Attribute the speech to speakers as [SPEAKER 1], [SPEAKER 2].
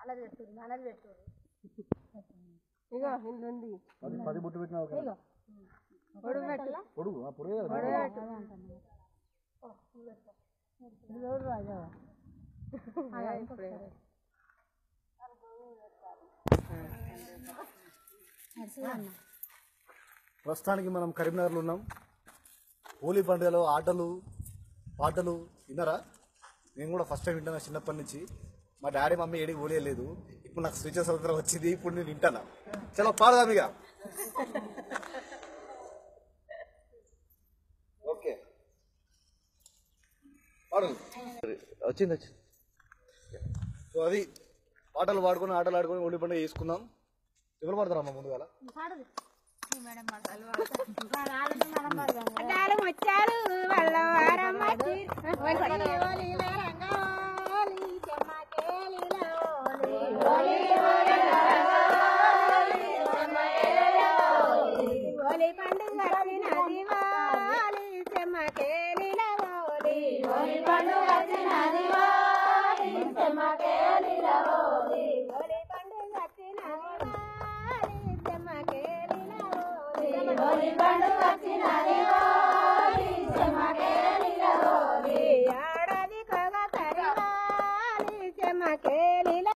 [SPEAKER 1] అలా పెట్టుర్రు మనది పెట్టుర్రు
[SPEAKER 2] ఇగో ఇంట్లో ఉంది
[SPEAKER 3] పది పది బుట్టు పెట్టినా ఒక
[SPEAKER 2] పొడుగు పెట్టు
[SPEAKER 3] పొడుగు ఆ పొడుగే కదా ప్రస్తుతానికి మనం కరీంనగర్లో ఉన్నాం హోలీ పండుగలో ఆటలు పాటలు విన్నారా నేను కూడా ఫస్ట్ టైం వింటాను చిన్నప్పటి నుంచి మా డాడీ మమ్మీ ఏడికి హోలీ లేదు ఇప్పుడు నాకు శ్రీచ సముద్రం వచ్చింది ఇప్పుడు నేను వింటాను చలో పాడదాం ఇక ఓకే పాడు వచ్చింది వచ్చింది సో అది పాటలు పాడుకొని ఆటలు ఆడుకొని హోలీ పండుగ చేసుకుందాం ఎవరు పడతారమ్మా ముందుగా
[SPEAKER 2] అడ్డాలు ముచ్చాలు వాళ్ళ వారం వచ్చి ఒలి ఒలి రంగోలి చెమ్మకేలిలో ఒలి ఒలి రంగోలి చెమ్మకేలిలో ఒలి పండుగ వచ్చినది వాలి చెమ్మకేలిలో ఒలి ఒలి పండుగ వచ్చినది వాలి చెమ్మకేలిలో ఒలి ఒలి పండుగ వచ్చినది వాలి చెమ్మకేలిలో ఒలి ఒలి పండుగ వచ్చినది